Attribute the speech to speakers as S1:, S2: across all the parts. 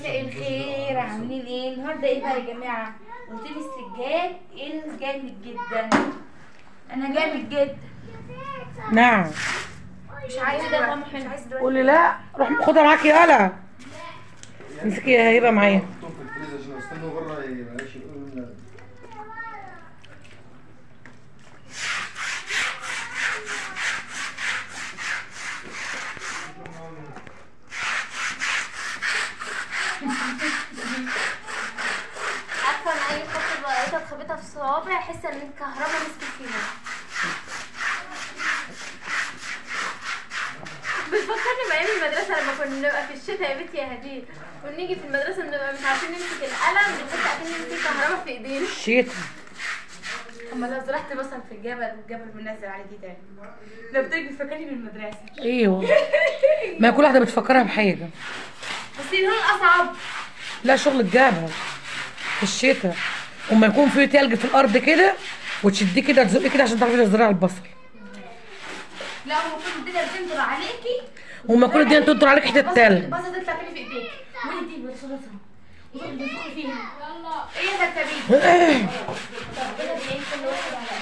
S1: مساء الخير عاملين ايه النهارده ايه بقى يا جماعه روتين السجاد ايه جامد جدا انا جامد جدا
S2: نعم
S1: مش عايز دلوقتي مش عايز دلوقتي
S2: قولي لا روح خدها معاكي يالا امسكي يا هبه معايا
S3: حطهم في الفريزر عشان استنوا بره معلش يقولوا لنا
S4: عارفه انا اي خط بقيت اتخبطها في صوابعي احس ان الكهرباء مسكت فيها بتفكرني بايام المدرسه لما كنا نبقى في الشتاء يا بنتي يا هديه ونيجي في المدرسه بنبقى مش عارفين نمسك القلم بنحس اكن في كهرباء في ايدينا
S2: الشيت
S1: اما لو زرعت بصل في الجبل والجبل بنزل عليكي تاني لو بتيجي بتفكرني بالمدرسه
S2: ايوه ما كل واحده بتفكرها بحاجه
S1: بس اللون اصعب
S2: لا شغل الجبل في الشتاء وما يكون في تلج في الارض كده وتشديه كده تزقيه كده عشان تعرفي تزرعي البصل
S1: لا هو كل الدنيا بتنظر عليكي
S2: وما كل الدنيا تنطر عليك حته تلج
S1: البصل تطلع كده في ايديك وانتي بتصرفها وتروحي تنفخي فيها ايه يا ترتبي
S4: ربنا بيعين كل واحد على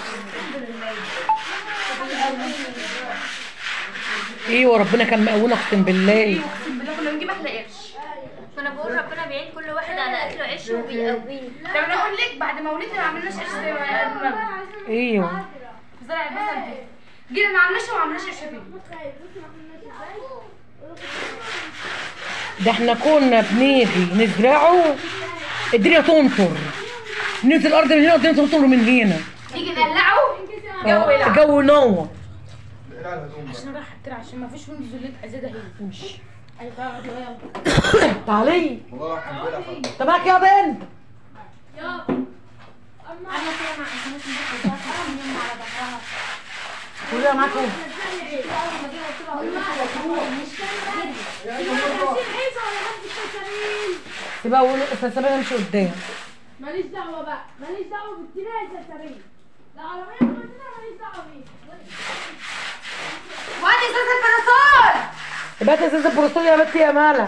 S2: ايوه ربنا كان مقونا اقسم بالله
S1: اقسم بالله كنا بنجيب احلى قرش
S4: فانا بقول ربنا بيعين كل واحد على اكله عيشه وبيقويه
S1: لو انا اقول لك بعد ما ولدنا ما عملناش قرش زي ما قلنا
S2: ايوه
S1: في زرع البصل ده جينا ما عملناش وما عملناش قرش فيه
S2: ده احنا كنا بنيجي نزرعه الدنيا تمطر ننزل الارض من هنا والدنيا تمطر من هنا
S1: نيجي نقلعه جو
S2: اه،
S1: يلعب
S2: الجو ينور
S3: اقلع الهدوم بقى
S1: عشان راح احترع عشان ما فيش ويندوز اللي انت عايزاه ده هي
S2: ماشي
S1: ايوه تعالى يلا
S2: تعالي
S3: والله راح امبارح خالص.
S2: طب معاك يا بنت
S4: انا كده مع الناس اللي بتاعتها يوم على ظهرها
S2: كلها معاك اهو سيبها اقول استاذ سامي امشي قدام
S5: ماليش دعوة بقى ماليش دعوة بالتناية يا سريع العربية كلنا ماليش دعوة بيها
S1: وادي استاذ الباراسول
S2: يبقى انت استاذ البروستول يا بنتي يا مالا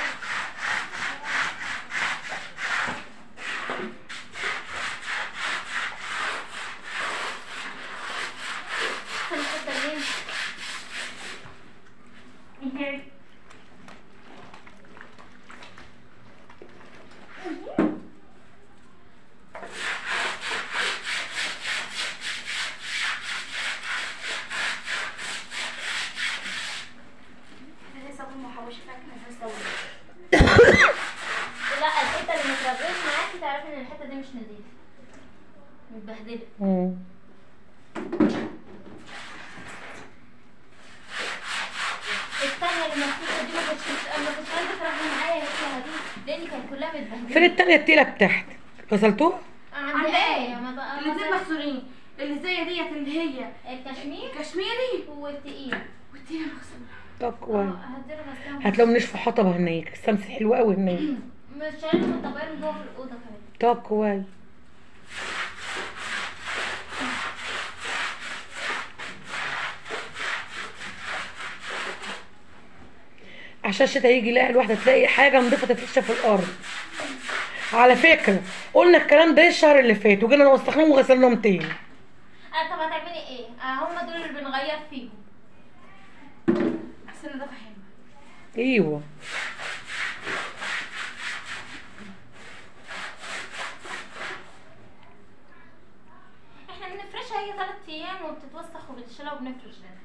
S4: انا حتى مين
S1: انا لسه اقول محوشه فاكره انا لسه اقول
S4: لا الحته اللي متربيه معاكي تعرفي ان الحته دي مش نظيفه متبهدله
S2: مم.
S4: الثانيه اللي مفتوحه دي ما كنتش ما كنتش عايزه تروحي معايا يا بنتي هدي لان كانت كلها متبهدله
S2: فين التانية التيلة بتاعتك غسلتوها؟
S4: عند ايه ما بقى
S1: الاثنين مغسولين اللي زي ديت اللي هي
S4: الكشمير
S1: كشميري
S4: والتقيل
S1: والتانية مغسولة
S2: طب كويس
S4: هديله غسلهم
S2: هتلاقوا نشفوا حطبة هناك الشمس حلوة قوي هناك
S4: مش شايله من طبقين جوه في الاوضه كمان
S2: طب كويس عشان الشتا يجي يلاقي الواحدة تلاقي حاجة نضيفة تفرشها في الأرض على فكرة قلنا الكلام ده الشهر اللي فات وجينا وسخناهم وغسلناهم تاني
S4: آه طب هتعملي ايه؟ آه هم دول اللي بنغير فيهم
S1: احسن ده فاهمة
S2: ايوه
S4: احنا بنفرشها هي ثلاث ايام وبتتوسخ وبنشيلها وبنفرش لنا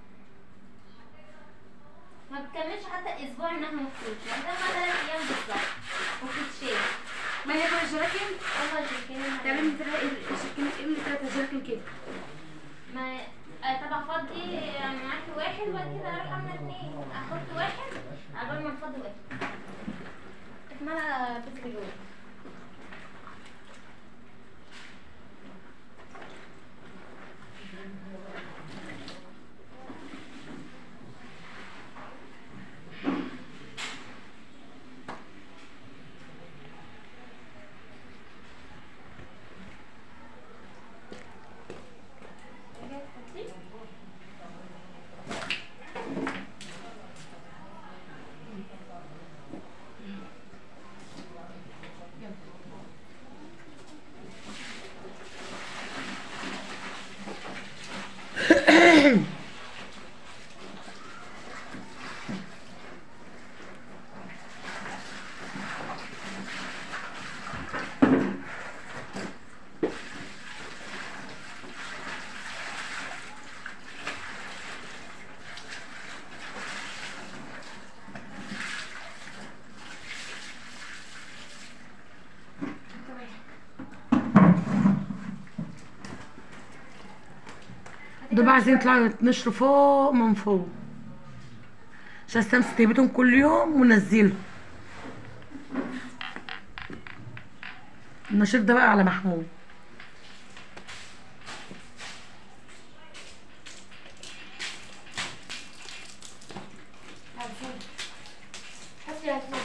S4: ما بتكملش حتى اسبوع انها مفروش لوحدها ثلاث ايام بالظبط وبتتشيل
S1: ما هي كل جراكن
S4: والله شايفين
S1: تعمل لي ثلاثة شكلين ابني ثلاثة جراكن كده
S4: ما آه طبعا فضي يعني معاكي واحد وبعد كده اروح اعمل اتنين احط واحد عقبال ما نفضي واحد اكملها بس جوه
S2: دول بقى عايزين يطلعوا يتنشروا فوق من فوق عشان الشمس تهبتهم كل يوم وننزلهم النشير ده بقى على محمود
S1: هتفوت حطي هتفوت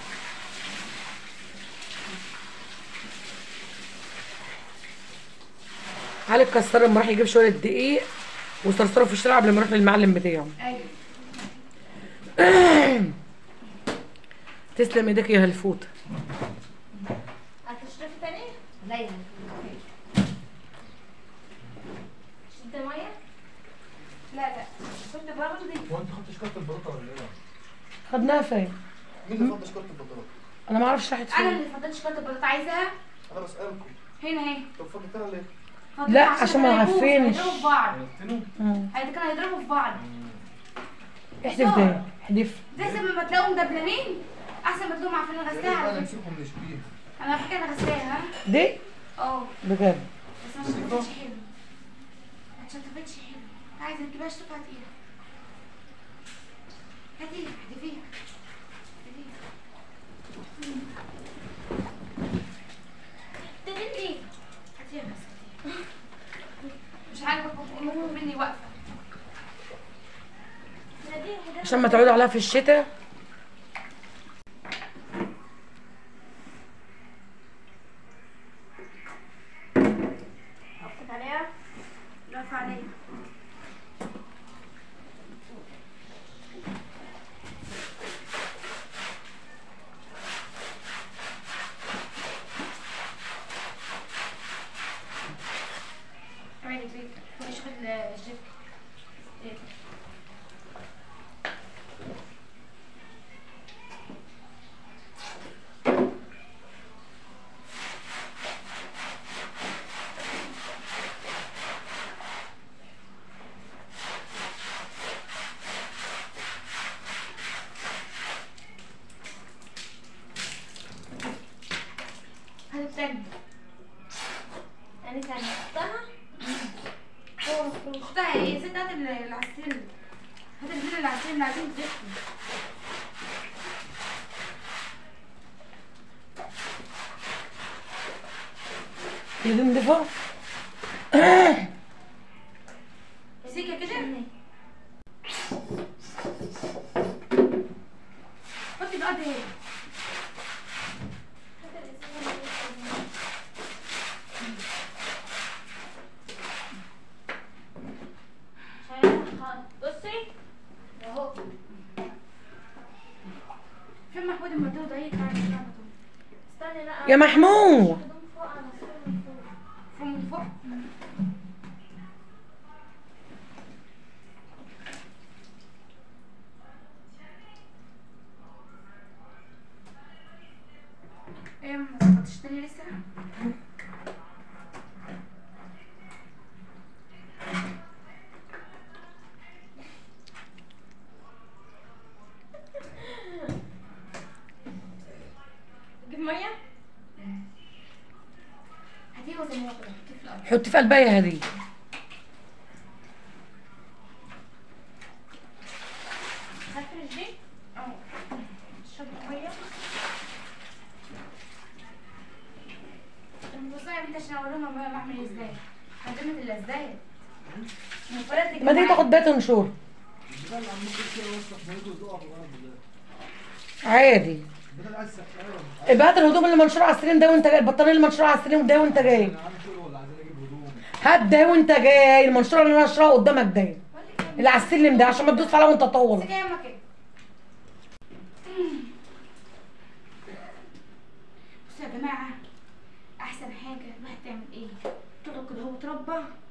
S2: علي الكسار لما راح يجيب شويه دقيق وصرصره في الشارع قبل ما يروح للمعلم بتاعه
S1: ايوه
S2: تسلم ايدك يا هلفوت
S4: هتشربي تاني؟
S1: ليلى
S4: شد ميه؟
S1: لا لا كنت باخده دي
S3: هو انت خدتش كارت البطاطا ولا ايه؟
S2: خدناها فين
S3: مين اللي خدش كارت البطاطا؟
S2: انا ما اعرفش راحت
S1: انا
S2: فين
S1: اللي فضلت شوكولاته البطاطا عايزاها
S3: انا بسألكم
S1: هنا اهي
S3: طب فضلتها ليه؟
S1: فضلت
S2: لا، عشان ما
S1: هيضربوا-
S2: نعفنش.
S1: هيضربوا في بعض
S3: عرفتني؟
S2: مم.
S1: هيدا كانوا هيضربوا في بعض
S2: احذف ده احذف
S1: زي زي ما تلاقوا مدبلمين احسن ما تلاقوا عارفين انا غسلاها
S3: انا
S1: على فكره
S3: نمسكهم نشبيه
S1: انا على فكره انا غسلاها
S2: دي
S1: اه
S2: بجد
S1: بس ما شطفتش حلو ما شطفتش حلو عايزه تجيبها شطف هاتيها هاتيها احذفيها
S4: تدين ايه؟
S1: هاتيها بس هاتيها. مش عاجبك ممكن مني واقفه
S4: نادين حاجات
S2: عشان ما تعودوا عليها في الشتاء
S4: حطيت عليها
S1: رفع عليا اعملي كده مش خد الجيب هذا التاني
S4: يعني ثانية حطها
S1: اختها هي ست هات ال- العسل هات الفيل العسل اللي عايزين تزفوا
S2: هي دي نضيفها
S1: سيكه كده حطي الارض هنا
S4: بصي
S1: اهو فين محمود المردود اهي تعالى تعالى
S4: استني لا
S2: يا محمود
S4: هدوم فوق على السور من فوق
S1: فوق من فوق ايه ما ظبطتش تاني لسه
S4: جيب ميه
S1: هاتيه زي ما هو كده حطيه في الارض
S2: حطي في قلبها يا هدي
S4: هفرش دي
S1: اه
S4: شرب ميه
S1: بصي يا بنتي عشان اقول لهم انا بعمل ازاي هتعمل الازاي المفروض
S2: ما تيجي تاخد ده تنشر
S3: بدل عم كل شيء وسخ ما يجوز يقع في الارض ده
S2: عادي
S3: بدل اسف ايوه
S2: ابقى هات الهدوم اللي منشوره على السرير ده وانت جاي البطانيه اللي منشوره على السرير ده وانت جاي
S3: انا عامل شغل ولا عايزين اجيب هدوم
S2: هات ده وانت جاي المنشوره اللي انا نشرها قدامك ده اللي على السلم ده عشان ما تدوس عليها وانت طول
S1: امسكي يمك كده بصوا يا جماعه احسن حاجه الواحد تعمل ايه تقعد كده هو تربع